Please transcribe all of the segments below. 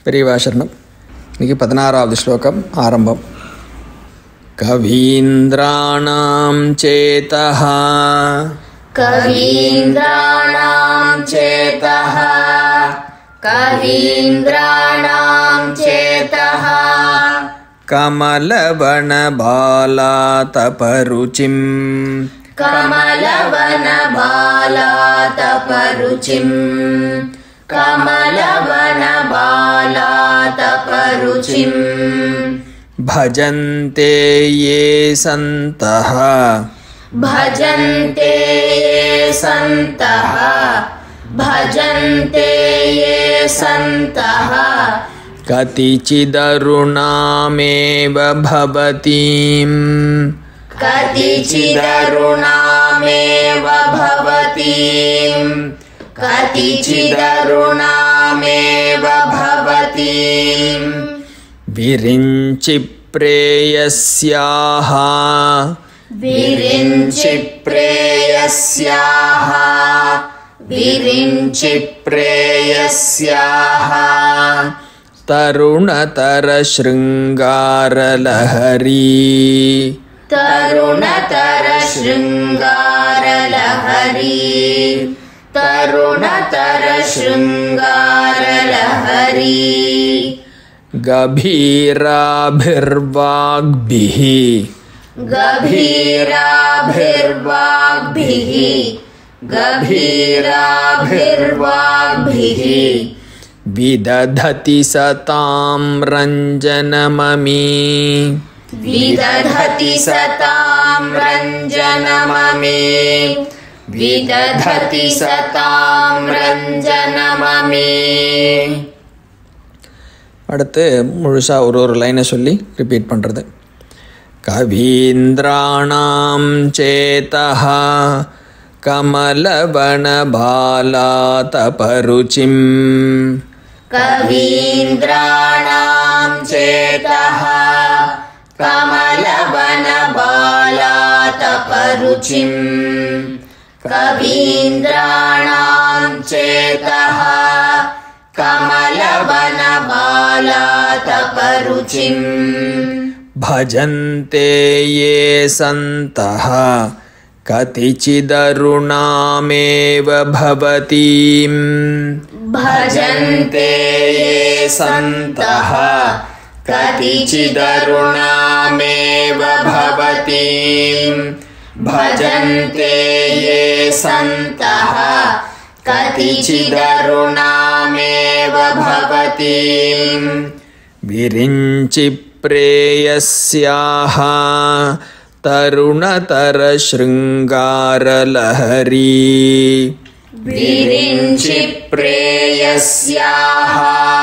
பெரியவா சரணம் இன்னைக்கு பதினாறாவது ஸ்லோகம் ஆரம்பம் கவீந்திராணாம் சேதः कवीन्द्राणां चेतः कवीन्द्राणां चेतः कमलवनबालातपरुचिम् कमलवनबालातपरुचिम् कमलवनबालातपरुचिम् भजन्ते ये सन्तः भजन्ते ये सन्तः भजन्ते ये सन्तः कतिचिदरुणामेव भवतीम् कतिचिदरुणामेव भवतीम् कतिचिदरुणामेव भवतीम् विरिञ्चि प्रेयस्याः विरिञ्चि प्रेयस्याः विरिञ्चि प्रेयस्याः तरुणतरशृङ्गारलहरी तरुणतरशृङ्गारलहरी तरुणतरशृङ्गारलहरी गभीराभिर्वाग्भिः गभीराभिर्वाग्भिः गभीराभिर्वाग्भिः विदधति सतां रञ्जनममी विदधति सतां रञ्जनममे विदधति सतां रञ्जनममे அடுத்து முழுசாக ஒரு ஒரு லைனை சொல்லி ரிப்பீட் பண்ணுறது கவீந்திராணாம் சேதः கமலவனபாலாதபருச்சிம் कवीन्द्राणां चेतः कमलवनबालातपरुचिम् कवीन्द्राणां चेतः कमलवनबालातपरुचिम् भजन्ते ये सन्तः कतिचिदरुणामेव भवतीम् भजन्ते ये सन्तः कतिचिदरुणामेव भवतीम् भजन्ते ये सन्तः कतिचिदरुणामेव भवतीम् विरिञ्चि प्रेयस्याः तरुणतरशृङ्गारलहरी विरिञ्चि प्रेयस्याः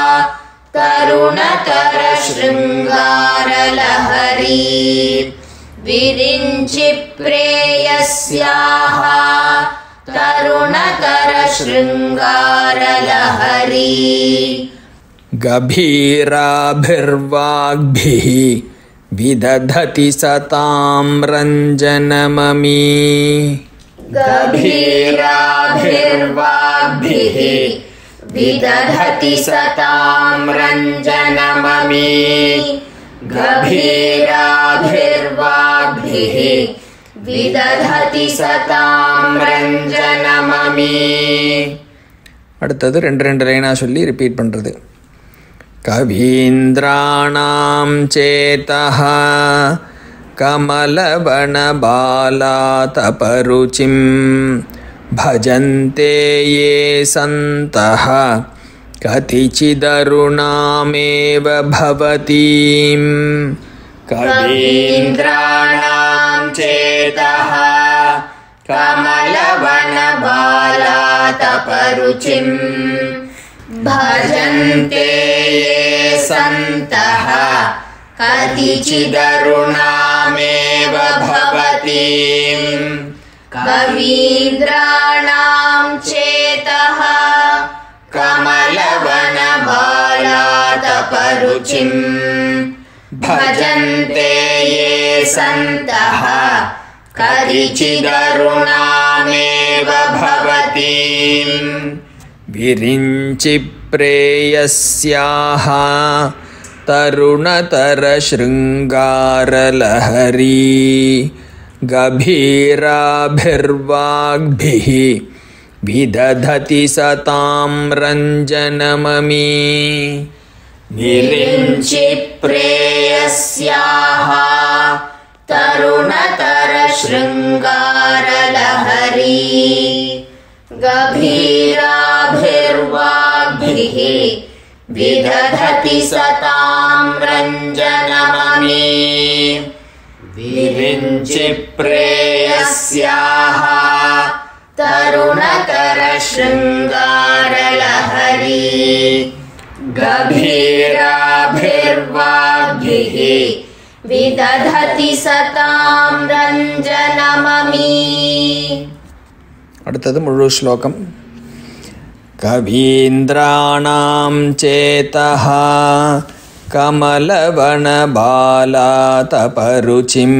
तरुणतरशृङ्गारलहरी विरिञ्चि प्रेयस्याः तरुणतरशृङ्गारलहरी गभीराभिर्वाग्भिः विदधति सतां रञ्जनममी गभीराभिर्वाग्भिः विदधति सतां रञ्जनममी गभीराभिर्वाग्भिः विदधति सतां रञ्जनममी அடுத்தது ரெண்டு ரெண்டு லைனாக சொல்லி ரிப்பீட் பண்ணுறது கவீந்திராணாம் சேதः கமலவனபாலாதபருச்சிம் भजन्ते ये सन्तः कतिचिदरुणामेव भवतीम् कवीन्द्राणां चेतः कमलवनबालातपरुचिम् भजन्ते ये सन्तः कतिचिदरुणामेव भवतीम् कवीन्द्राणां चेतः कमलवनबालातपरुचिम् भजन्ते ये सन्तः कतिचिदरुणामेव भवतीम् विरिञ्चि प्रेयस्याः तरुणतरशृङ्गारलहरी गभीराभिर्वाग्भिः विदधति सतां रञ्जनममी विरिञ्चि प्रेयस्याः तरुणतरशृङ्गारलहरी गभीराभिर्वाग्भिः विदधति सतां रञ्जनममी विरिञ्चि प्रेयस्याः तरुणतरशृङ्गारलहरी गभीराभिर्वाग्भिः विदधति सतां रञ्जनममी அடுத்தது முழு ஸ்லோகம் கவீந்திராணாம் சேதः कमलवनबालातपरुचिं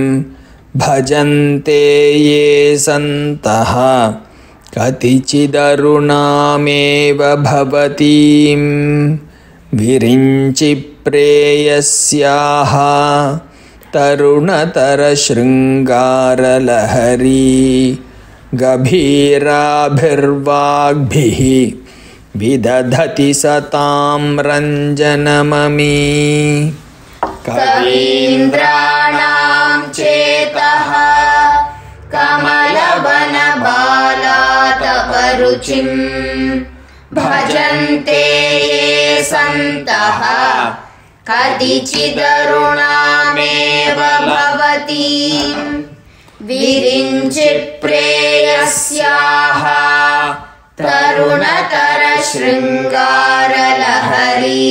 भजन्ते ये सन्तः कतिचिदरुणामेव भवतीं विरिञ्चि प्रेयस्याः तरुणतरशृङ्गारलहरी गभीराभिर्वाग्भिः विदधति सतां रञ्जनममी कवीन्द्राणां चेतः कमलवनबालातपरुचिं भजन्ते ये सन्तः कतिचिदरुणामेव भवति विरिञ्चि प्रेयस्याः तरुणतरशृङ्गारलहरी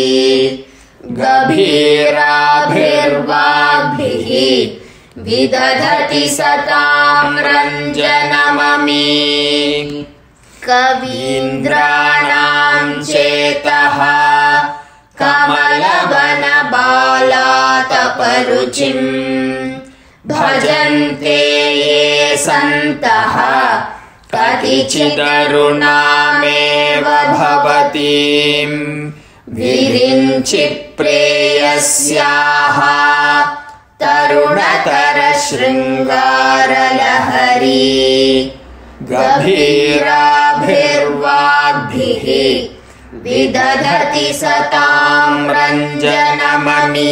गभीराभिर्वाग्भिः विदधति सतां रञ्जनममी कवीन्द्राणां चेतः कमलवनबालातपरुचिं भजन्ते ये सन्तः कतिचिदरुणामेव भवतीं विरिञ्चि प्रेयस्याः तरुणतरशृङ्गारलहरी गभीराभिर्वाग्भिः विदधति सतां रञ्जनममी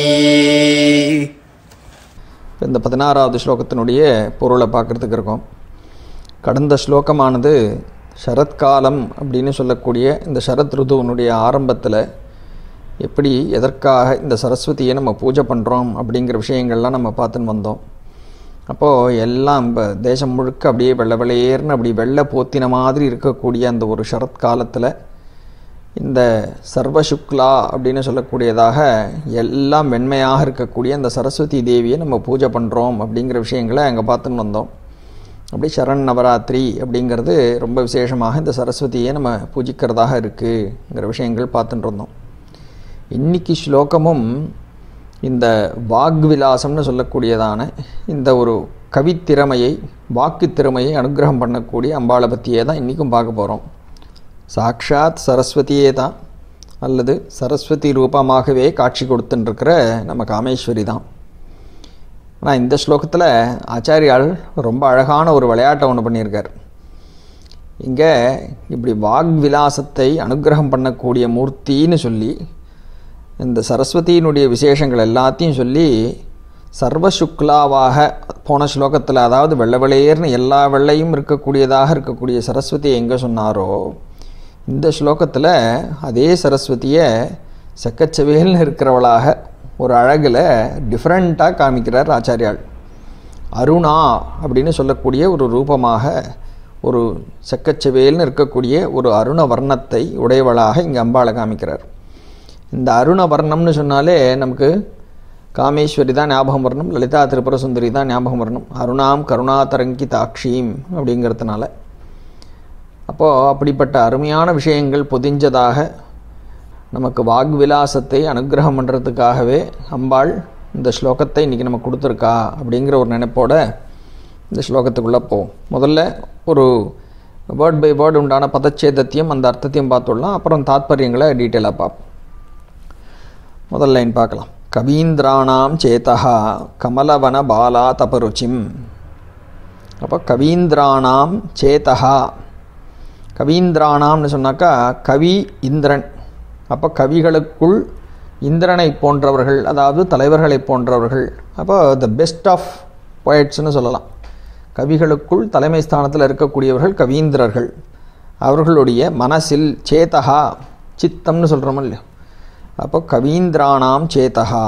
இந்த பதினாறாவது ஸ்லோகத்தினுடைய பொருளை பார்க்குறதுக்கு இருக்கோம் கடந்த ஸ்லோகமானது சரத்காலம் அப்படின்னு சொல்லக்கூடிய இந்த சரத் ருதுவனுடைய ஆரம்பத்தில் எப்படி எதற்காக இந்த சரஸ்வதியை நம்ம பூஜை பண்ணுறோம் அப்படிங்கிற விஷயங்கள்லாம் நம்ம பார்த்துன்னு வந்தோம் அப்போது எல்லாம் இப்போ தேசம் முழுக்க அப்படியே வெள்ளை வெள்ளையேர்னு அப்படி வெள்ளை போத்தின மாதிரி இருக்கக்கூடிய அந்த ஒரு சரத்காலத்தில் இந்த சர்வசுக்லா அப்படின்னு சொல்லக்கூடியதாக எல்லாம் வெண்மையாக இருக்கக்கூடிய அந்த சரஸ்வதி தேவியை நம்ம பூஜை பண்ணுறோம் அப்படிங்கிற விஷயங்களை அங்கே பார்த்துன்னு வந்தோம் அப்படி சரண் நவராத்திரி அப்படிங்கிறது ரொம்ப விசேஷமாக இந்த சரஸ்வதியை நம்ம பூஜிக்கிறதாக இருக்குங்கிற விஷயங்கள் பார்த்துட்டு இருந்தோம் இன்னைக்கு ஸ்லோகமும் இந்த வாக்விலாசம்னு சொல்லக்கூடியதான இந்த ஒரு கவித்திறமையை வாக்கு திறமையை அனுகிரகம் பண்ணக்கூடிய அம்பாளை பற்றியே தான் இன்றைக்கும் பார்க்க போகிறோம் சாக்ஷாத் சரஸ்வதியே தான் அல்லது சரஸ்வதி ரூபமாகவே காட்சி கொடுத்துட்டுருக்கிற நம்ம காமேஸ்வரி தான் ஆனால் இந்த ஸ்லோகத்தில் ஆச்சாரியால் ரொம்ப அழகான ஒரு விளையாட்டை ஒன்று பண்ணியிருக்கார் இங்கே இப்படி வாக்விலாசத்தை அனுகிரகம் பண்ணக்கூடிய மூர்த்தின்னு சொல்லி இந்த சரஸ்வதியினுடைய விசேஷங்கள் எல்லாத்தையும் சொல்லி சர்வசுக்லாவாக போன ஸ்லோகத்தில் அதாவது வெள்ளை வெளையர்னு எல்லா வெள்ளையும் இருக்கக்கூடியதாக இருக்கக்கூடிய சரஸ்வதியை எங்கே சொன்னாரோ இந்த ஸ்லோகத்தில் அதே சரஸ்வதியை செக்கச்சவேல்னு இருக்கிறவளாக ஒரு அழகில் டிஃப்ரெண்ட்டாக காமிக்கிறார் ஆச்சாரியாள் அருணா அப்படின்னு சொல்லக்கூடிய ஒரு ரூபமாக ஒரு செக்கச்சவேல்னு இருக்கக்கூடிய ஒரு அருண வர்ணத்தை உடையவளாக இங்கே அம்பாளை காமிக்கிறார் இந்த அருண வர்ணம்னு சொன்னாலே நமக்கு காமேஸ்வரி தான் ஞாபகம் வரணும் லலிதா திரிபுர சுந்தரி தான் ஞாபகம் வரணும் அருணாம் கருணாதரங்கி தாக்ஷீம் அப்படிங்கிறதுனால அப்போது அப்படிப்பட்ட அருமையான விஷயங்கள் பொதிஞ்சதாக நமக்கு வாக்விலாசத்தை அனுகிரகம் பண்ணுறதுக்காகவே அம்பாள் இந்த ஸ்லோகத்தை இன்றைக்கி நம்ம கொடுத்துருக்கா அப்படிங்கிற ஒரு நினைப்போட இந்த ஸ்லோகத்துக்குள்ளே போவோம் முதல்ல ஒரு வேர்ட் பை வேர்டு உண்டான பதச்சேதத்தையும் அந்த அர்த்தத்தையும் பார்த்துடலாம் அப்புறம் தாத்பரியங்களை டீட்டெயிலாக பார்ப்போம் முதல் லைன் பார்க்கலாம் கவீந்திராணாம் சேதா கமலவன பாலா தபருச்சிம் அப்போ கவீந்திராணாம் சேதா கவீந்திராணாம்னு சொன்னாக்கா கவி இந்திரன் அப்போ கவிகளுக்குள் இந்திரனை போன்றவர்கள் அதாவது தலைவர்களை போன்றவர்கள் அப்போ த பெஸ்ட் ஆஃப் poetsன்னு சொல்லலாம் கவிகளுக்குள் தலைமை ஸ்தானத்தில் இருக்கக்கூடியவர்கள் கவீந்திரர்கள் அவர்களுடைய மனசில் சேதகா சித்தம்னு சொல்கிறோம் இல்லையா அப்போ கவீந்திராணாம் சேதகா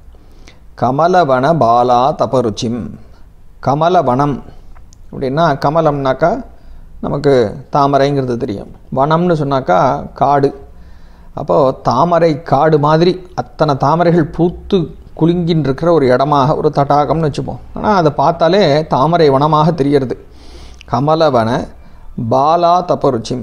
கமலவன பாலா தபருச்சிம் கமலவனம் அப்படின்னா கமலம்னாக்கா நமக்கு தாமரைங்கிறது தெரியும் வனம்னு சொன்னாக்கா காடு அப்போது தாமரை காடு மாதிரி அத்தனை தாமரைகள் பூத்து குலுங்கின்னு இருக்கிற ஒரு இடமாக ஒரு தடாகம்னு வச்சுப்போம் ஆனால் அதை பார்த்தாலே தாமரை வனமாக தெரியறது கமலவன பாலா தப ருச்சிம்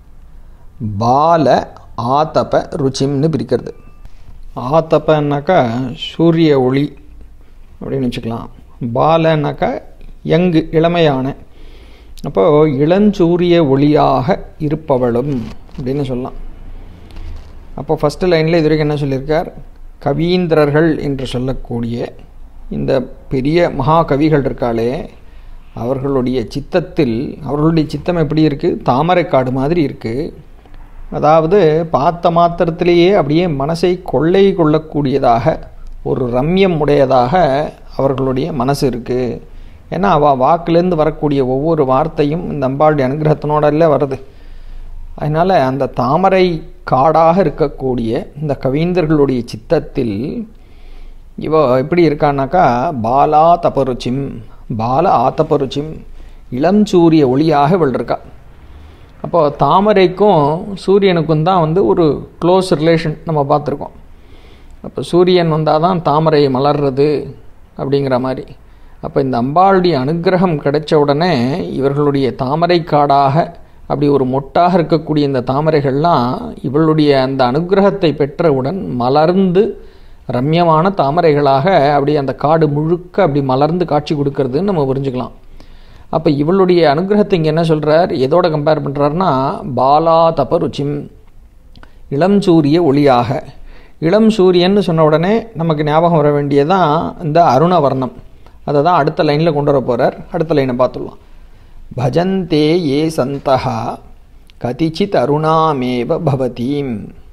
பால ஆத்தப ருச்சிம்னு பிரிக்கிறது ஆத்தப்பன்னாக்கா சூரிய ஒளி அப்படின்னு வச்சுக்கலாம் பாலன்னாக்கா யங்கு இளமையான அப்போது இளஞ்சூரிய ஒளியாக இருப்பவளும் அப்படின்னு சொல்லலாம் அப்போ ஃபஸ்ட்டு லைனில் இது வரைக்கும் என்ன சொல்லியிருக்கார் கவீந்திரர்கள் என்று சொல்லக்கூடிய இந்த பெரிய மகாகவிகள் இருக்காளே அவர்களுடைய சித்தத்தில் அவர்களுடைய சித்தம் எப்படி இருக்குது தாமரைக்காடு மாதிரி இருக்குது அதாவது பார்த்த மாத்திரத்திலேயே அப்படியே மனசை கொள்ளை கொள்ளக்கூடியதாக ஒரு ரம்யம் உடையதாக அவர்களுடைய மனசு இருக்குது ஏன்னா அவள் வாக்குலேருந்து வரக்கூடிய ஒவ்வொரு வார்த்தையும் இந்த அம்பாளுடைய அனுகிரகத்தினோடல்ல வருது அதனால் அந்த தாமரை காடாக இருக்கக்கூடிய இந்த கவீந்தர்களுடைய சித்தத்தில் இவ எப்படி இருக்கான்னாக்கா பாலா தபருச்சிம் பால ஆத்தபருச்சிம் இளம் சூரிய ஒளியாக இவள் இருக்கா அப்போ தாமரைக்கும் சூரியனுக்கும் தான் வந்து ஒரு க்ளோஸ் ரிலேஷன் நம்ம பார்த்துருக்கோம் அப்போ சூரியன் வந்தால் தான் தாமரை மலர்றது அப்படிங்கிற மாதிரி அப்போ இந்த அம்பாளுடைய அனுகிரகம் கிடைச்ச உடனே இவர்களுடைய தாமரை காடாக அப்படி ஒரு மொட்டாக இருக்கக்கூடிய இந்த தாமரைகள்லாம் இவளுடைய அந்த அனுகிரகத்தை பெற்றவுடன் மலர்ந்து ரம்யமான தாமரைகளாக அப்படி அந்த காடு முழுக்க அப்படி மலர்ந்து காட்சி கொடுக்கறதுன்னு நம்ம புரிஞ்சுக்கலாம் அப்போ இவளுடைய அனுகிரகத்தை இங்கே என்ன சொல்கிறார் எதோட கம்பேர் பண்ணுறாருன்னா பாலா தப ருச்சிம் இளம் சூரிய ஒளியாக இளம் சூரியன்னு சொன்ன உடனே நமக்கு ஞாபகம் வர வேண்டியதான் இந்த அருணவர்ணம் அதை தான் அடுத்த லைனில் கொண்டு வர போகிறார் அடுத்த லைனை பார்த்துடலாம் பஜந்தே ஏ சந்தா கதிச்சித் அருணாமேவ பவதீம்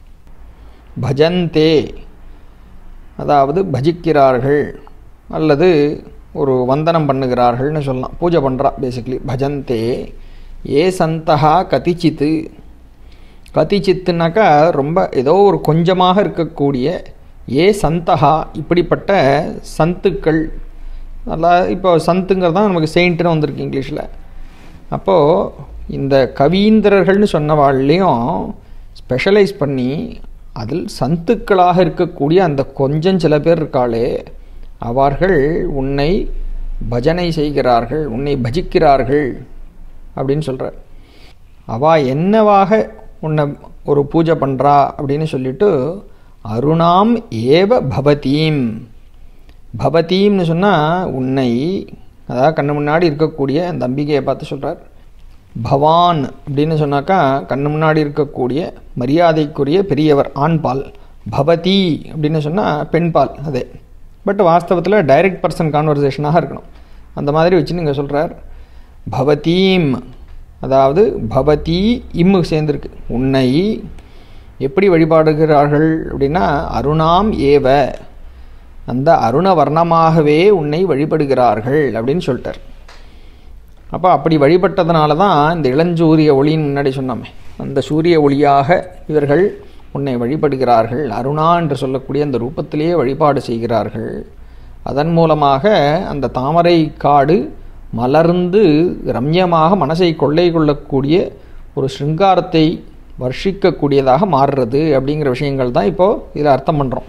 பஜந்தே அதாவது பஜிக்கிறார்கள் அல்லது ஒரு வந்தனம் பண்ணுகிறார்கள்னு சொல்லலாம் பூஜை பண்ணுறா பேசிக்கலி பஜந்தே ஏ சந்தகா கதிச்சித்து கதிச்சித்துனாக்கா ரொம்ப ஏதோ ஒரு கொஞ்சமாக இருக்கக்கூடிய ஏ சந்தகா இப்படிப்பட்ட சந்துக்கள் நல்லா இப்போ சந்துங்கிறது தான் நமக்கு செயின்ட்டுன்னு வந்திருக்கு இங்கிலீஷில் அப்போது இந்த கவீந்திரர்கள்னு சொன்னவாழ்லேயும் ஸ்பெஷலைஸ் பண்ணி அதில் சந்துக்களாக இருக்கக்கூடிய அந்த கொஞ்சம் சில பேர் இருக்காளே அவர்கள் உன்னை பஜனை செய்கிறார்கள் உன்னை பஜிக்கிறார்கள் அப்படின்னு சொல்கிறார் அவள் என்னவாக உன்னை ஒரு பூஜை பண்ணுறா அப்படின்னு சொல்லிட்டு அருணாம் ஏவ பவதீம் பவதீம்னு சொன்னால் உன்னை அதாவது கண்ணு முன்னாடி இருக்கக்கூடிய அந்த அம்பிகையை பார்த்து சொல்கிறார் பவான் அப்படின்னு சொன்னாக்கா கண்ணு முன்னாடி இருக்கக்கூடிய மரியாதைக்குரிய பெரியவர் ஆண்பால் பவதி அப்படின்னு சொன்னால் பெண்பால் அதே பட் வாஸ்தவத்தில் டைரக்ட் பர்சன் கான்வர்சேஷனாக இருக்கணும் அந்த மாதிரி வச்சு நீங்கள் சொல்கிறார் பவதீம் அதாவது பவதி இம்மு சேர்ந்துருக்கு உன்னை எப்படி வழிபாடுகிறார்கள் அப்படின்னா அருணாம் ஏவ அந்த அருணவர்ணமாகவே உன்னை வழிபடுகிறார்கள் அப்படின்னு சொல்லிட்டார் அப்போ அப்படி வழிபட்டதுனால தான் இந்த இளஞ்சூரிய ஒளின்னு முன்னாடி சொன்னோமே அந்த சூரிய ஒளியாக இவர்கள் உன்னை வழிபடுகிறார்கள் அருணா என்று சொல்லக்கூடிய அந்த ரூபத்திலேயே வழிபாடு செய்கிறார்கள் அதன் மூலமாக அந்த தாமரை காடு மலர்ந்து ரம்யமாக மனசை கொள்ளை கொள்ளக்கூடிய ஒரு ஸ்ருங்காரத்தை வர்ஷிக்கக்கூடியதாக மாறுறது அப்படிங்கிற விஷயங்கள் தான் இப்போது இதில் அர்த்தம் பண்ணுறோம்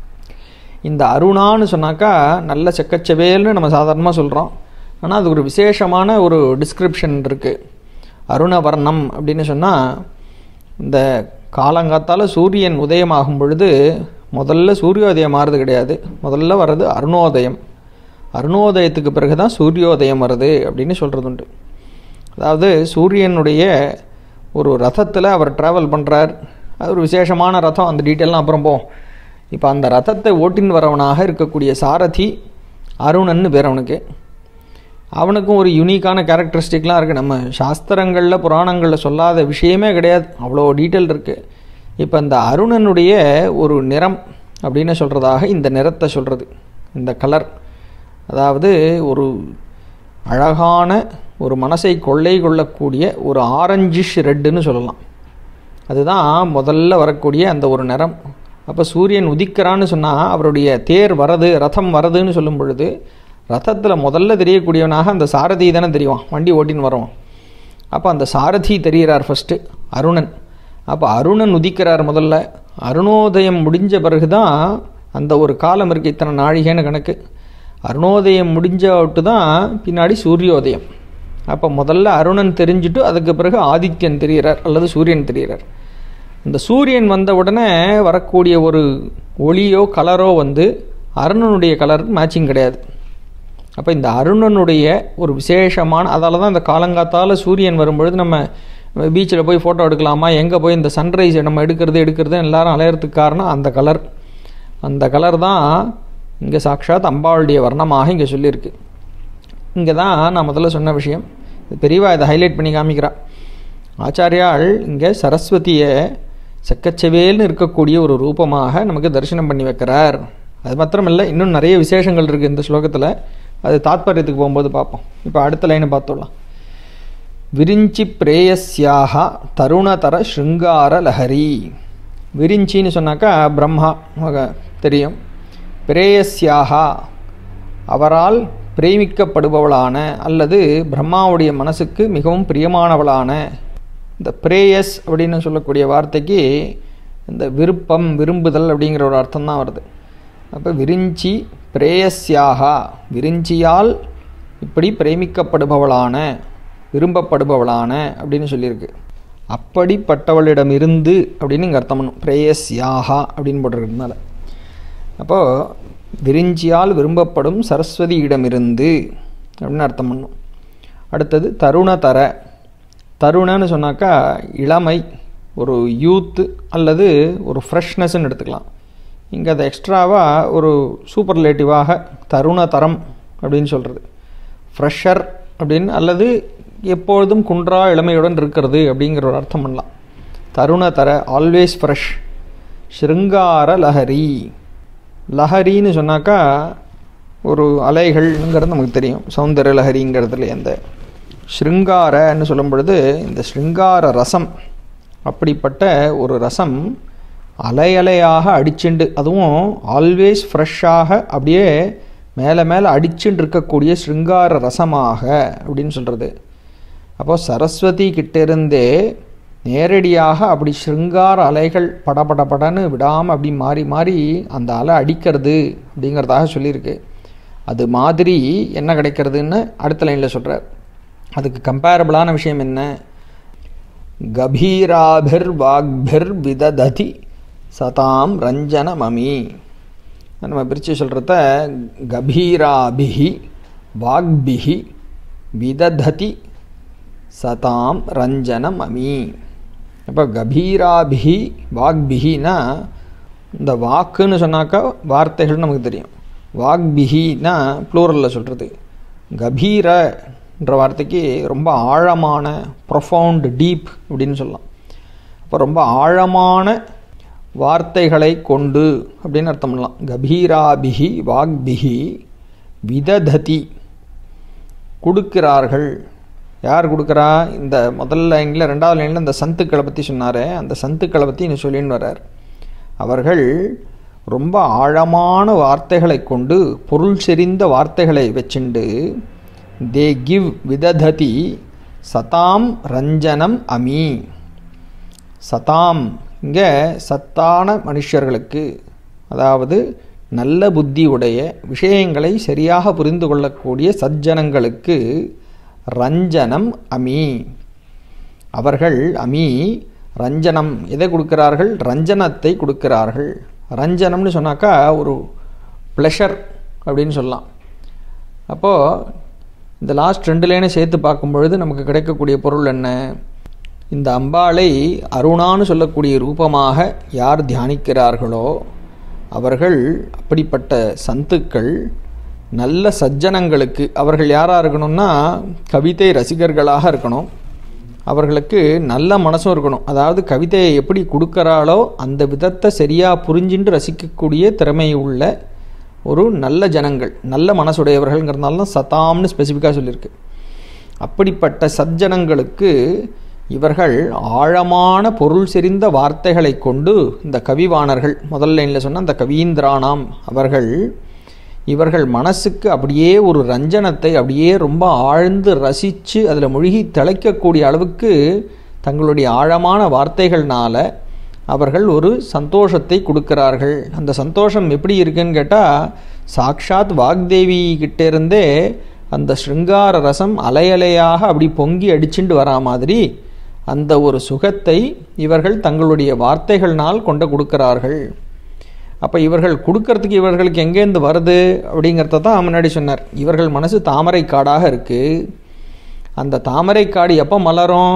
இந்த அருணான்னு சொன்னாக்கா நல்ல செக்கச்சவேல்னு நம்ம சாதாரணமாக சொல்கிறோம் ஆனால் அது ஒரு விசேஷமான ஒரு டிஸ்கிரிப்ஷன் இருக்குது அருணவர்ணம் அப்படின்னு சொன்னால் இந்த காலங்காத்தால் சூரியன் உதயமாகும் பொழுது முதல்ல சூரியோதயம் மாறுறது கிடையாது முதல்ல வர்றது அருணோதயம் அருணோதயத்துக்கு பிறகு தான் சூரியோதயம் வருது அப்படின்னு சொல்கிறது உண்டு அதாவது சூரியனுடைய ஒரு ரதத்தில் அவர் ட்ராவல் பண்ணுறார் அது ஒரு விசேஷமான ரதம் அந்த டீட்டெயிலாம் அப்புறம் போம் இப்போ அந்த ரதத்தை ஓட்டின்னு வரவனாக இருக்கக்கூடிய சாரதி அருணன்னு பேர் அவனுக்கு அவனுக்கும் ஒரு யூனிக்கான கேரக்டரிஸ்டிக்லாம் இருக்குது நம்ம சாஸ்திரங்களில் புராணங்களில் சொல்லாத விஷயமே கிடையாது அவ்வளோ டீட்டெயில் இருக்குது இப்போ இந்த அருணனுடைய ஒரு நிறம் அப்படின்னு சொல்கிறதாக இந்த நிறத்தை சொல்கிறது இந்த கலர் அதாவது ஒரு அழகான ஒரு மனசை கொள்ளை கொள்ளக்கூடிய ஒரு ஆரஞ்சிஷ் ரெட்டுன்னு சொல்லலாம் அதுதான் முதல்ல வரக்கூடிய அந்த ஒரு நிறம் அப்போ சூரியன் உதிக்கிறான்னு சொன்னால் அவருடைய தேர் வரது ரதம் வரதுன்னு சொல்லும் பொழுது ரதத்தில் முதல்ல தெரியக்கூடியவனாக அந்த சாரதி தானே தெரியும் வண்டி ஓட்டின்னு வரோம் அப்போ அந்த சாரதி தெரிகிறார் ஃபஸ்ட்டு அருணன் அப்போ அருணன் உதிக்கிறார் முதல்ல அருணோதயம் முடிஞ்ச பிறகு தான் அந்த ஒரு காலம் இருக்குது இத்தனை நாழிகைன்னு கணக்கு அருணோதயம் முடிஞ்ச விட்டு தான் பின்னாடி சூரியோதயம் அப்போ முதல்ல அருணன் தெரிஞ்சுட்டு அதுக்கு பிறகு ஆதித்யன் தெரிகிறார் அல்லது சூரியன் தெரிகிறார் இந்த சூரியன் வந்த உடனே வரக்கூடிய ஒரு ஒளியோ கலரோ வந்து அருணனுடைய கலர் மேட்சிங் கிடையாது அப்போ இந்த அருணனுடைய ஒரு விசேஷமான அதால தான் இந்த காலங்காத்தால் சூரியன் வரும்பொழுது நம்ம பீச்சில் போய் ஃபோட்டோ எடுக்கலாமா எங்கே போய் இந்த சன்ரைஸ் நம்ம எடுக்கிறது எடுக்கிறது எல்லாரும் அலையிறதுக்கு காரணம் அந்த கலர் அந்த கலர் தான் இங்கே சாக்ஷாத் அம்பாளுடைய வர்ணமாக இங்கே சொல்லியிருக்கு இங்கே தான் நான் முதல்ல சொன்ன விஷயம் இது பெரியவா இதை ஹைலைட் பண்ணி காமிக்கிறா ஆச்சாரியாள் இங்கே சரஸ்வதியை செக்கச்செவேல்னு இருக்கக்கூடிய ஒரு ரூபமாக நமக்கு தரிசனம் பண்ணி வைக்கிறார் அது மாத்திரமில்லை இன்னும் நிறைய விசேஷங்கள் இருக்குது இந்த ஸ்லோகத்தில் அது தாத்பரியத்துக்கு போகும்போது பார்ப்போம் இப்போ அடுத்த லைனை பார்த்துடலாம் விரிஞ்சி பிரேயஸ்யாக தருணதர ஸ்ருங்கார லஹரி விரிஞ்சின்னு சொன்னாக்கா பிரம்மா நமக்கு தெரியும் பிரேயஸ்யாக அவரால் பிரேமிக்கப்படுபவளான அல்லது பிரம்மாவுடைய மனசுக்கு மிகவும் பிரியமானவளான இந்த பிரேயஸ் அப்படின்னு சொல்லக்கூடிய வார்த்தைக்கு இந்த விருப்பம் விரும்புதல் அப்படிங்கிற ஒரு அர்த்தம் தான் வருது அப்போ விரிஞ்சி பிரேயஸ்யாகா விரிஞ்சியால் இப்படி பிரேமிக்கப்படுபவளான விரும்பப்படுபவளான அப்படின்னு சொல்லியிருக்கு அப்படிப்பட்டவளிடமிருந்து அப்படின்னு இங்கே அர்த்தம் பண்ணும் பிரேயஸ்யாகா அப்படின்னு போட்டிருக்கிறதுனால அப்போது விரிஞ்சியால் விரும்பப்படும் சரஸ்வதியிடமிருந்து அப்படின்னு அர்த்தம் பண்ணும் அடுத்தது தருணதர தருணன்னு சொன்னாக்கா இளமை ஒரு யூத்து அல்லது ஒரு ஃப்ரெஷ்னஸ்ன்னு எடுத்துக்கலாம் இங்கே அதை எக்ஸ்ட்ராவாக ஒரு சூப்பர்லேட்டிவாக தருணதரம் அப்படின்னு சொல்கிறது ஃப்ரெஷர் அப்படின்னு அல்லது எப்பொழுதும் குன்றா இளமையுடன் இருக்கிறது அப்படிங்கிற ஒரு அர்த்தம் பண்ணலாம் தருணதர ஆல்வேஸ் ஃப்ரெஷ் ஸ்ருங்கார லஹரி லஹரின்னு சொன்னாக்கா ஒரு அலைகள்ங்கிறது நமக்கு தெரியும் சௌந்தர லஹரிங்கிறதுல அந்த ஸ்ருங்காரன்னு சொல்லும் பொழுது இந்த ஸ்ருங்கார ரசம் அப்படிப்பட்ட ஒரு ரசம் அலை அலையாக அடிச்சுண்டு அதுவும் ஆல்வேஸ் ஃப்ரெஷ்ஷாக அப்படியே மேலே மேலே அடிச்சுட்டு இருக்கக்கூடிய ஸ்ருங்கார ரசமாக அப்படின்னு சொல்கிறது அப்போது சரஸ்வதி கிட்டேருந்தே நேரடியாக அப்படி ஸ்ருங்கார அலைகள் படபட படன்னு விடாமல் அப்படி மாறி மாறி அந்த அலை அடிக்கிறது அப்படிங்கிறதாக சொல்லியிருக்கு அது மாதிரி என்ன கிடைக்கிறதுன்னு அடுத்த லைனில் சொல்கிறார் அதுக்கு கம்பேரபிளான விஷயம் என்ன கபீராபிர் வாக்பிர் விதததி சதாம் ரஞ்சனமமி நம்ம பிரித்து சொல்கிறத கபீராபிஹி வாக்பிஹி விதததி சதாம் ரஞ்சனமமி அப்போ கபீராபிஹி வாக்பிஹினா இந்த வாக்குன்னு சொன்னாக்கா வார்த்தைகள் நமக்கு தெரியும் வாக்பிஹினா ப்ளூரலில் சொல்கிறது கபீரன்ற வார்த்தைக்கு ரொம்ப ஆழமான ப்ரொஃபவுண்ட் டீப் அப்படின்னு சொல்லலாம் அப்போ ரொம்ப ஆழமான வார்த்தைகளை கொண்டு அப்படின்னு அர்த்தம் பண்ணலாம் கபீராபிகி வாக்பிகி விதததி கொடுக்கிறார்கள் யார் கொடுக்குறா இந்த முதல் லைனில் ரெண்டாவது லைனில் இந்த சந்துக்களை பற்றி சொன்னார் அந்த சந்துக்களை பற்றி இன்னும் சொல்லின்னு வர்றார் அவர்கள் ரொம்ப ஆழமான வார்த்தைகளை கொண்டு பொருள் செறிந்த வார்த்தைகளை வச்சுண்டு தே கிவ் விதததி சதாம் ரஞ்சனம் அமி சதாம் இங்கே சத்தான மனுஷர்களுக்கு அதாவது நல்ல புத்தி உடைய விஷயங்களை சரியாக புரிந்து கொள்ளக்கூடிய சஜ்ஜனங்களுக்கு ரஞ்சனம் அமி அவர்கள் அமி ரஞ்சனம் எதை கொடுக்கிறார்கள் ரஞ்சனத்தை கொடுக்கிறார்கள் ரஞ்சனம்னு சொன்னாக்கா ஒரு ப்ளஷர் அப்படின்னு சொல்லலாம் அப்போது இந்த லாஸ்ட் ரெண்டு லைனை சேர்த்து பார்க்கும் பொழுது நமக்கு கிடைக்கக்கூடிய பொருள் என்ன இந்த அம்பாளை அருணான்னு சொல்லக்கூடிய ரூபமாக யார் தியானிக்கிறார்களோ அவர்கள் அப்படிப்பட்ட சந்துக்கள் நல்ல சஜ்ஜனங்களுக்கு அவர்கள் யாராக இருக்கணும்னா கவிதை ரசிகர்களாக இருக்கணும் அவர்களுக்கு நல்ல மனசும் இருக்கணும் அதாவது கவிதையை எப்படி கொடுக்கறாளோ அந்த விதத்தை சரியாக புரிஞ்சுட்டு ரசிக்கக்கூடிய திறமை உள்ள ஒரு நல்ல ஜனங்கள் நல்ல மனசுடையவர்கள்ங்கிறதுனால தான் சதாம்னு ஸ்பெசிஃபிக்காக சொல்லியிருக்கு அப்படிப்பட்ட சஜ்ஜனங்களுக்கு இவர்கள் ஆழமான பொருள் செறிந்த வார்த்தைகளை கொண்டு இந்த கவிவாணர்கள் முதல் லைனில் சொன்ன அந்த கவீந்திரானாம் அவர்கள் இவர்கள் மனசுக்கு அப்படியே ஒரு ரஞ்சனத்தை அப்படியே ரொம்ப ஆழ்ந்து ரசித்து அதில் மூழ்கி திளைக்கக்கூடிய அளவுக்கு தங்களுடைய ஆழமான வார்த்தைகள்னால அவர்கள் ஒரு சந்தோஷத்தை கொடுக்கிறார்கள் அந்த சந்தோஷம் எப்படி இருக்குன்னு கேட்டால் சாக்ஷாத் வாக்தேவி கிட்டேருந்தே அந்த ஸ்ருங்கார ரசம் அலையலையாக அப்படி பொங்கி அடிச்சுண்டு வரா மாதிரி அந்த ஒரு சுகத்தை இவர்கள் தங்களுடைய வார்த்தைகள்னால் கொண்டு கொடுக்கிறார்கள் அப்போ இவர்கள் கொடுக்கறதுக்கு இவர்களுக்கு எங்கேருந்து வருது அப்படிங்கிறத தான் முன்னாடி சொன்னார் இவர்கள் மனசு தாமரை காடாக இருக்குது அந்த தாமரை காடு எப்போ மலரும்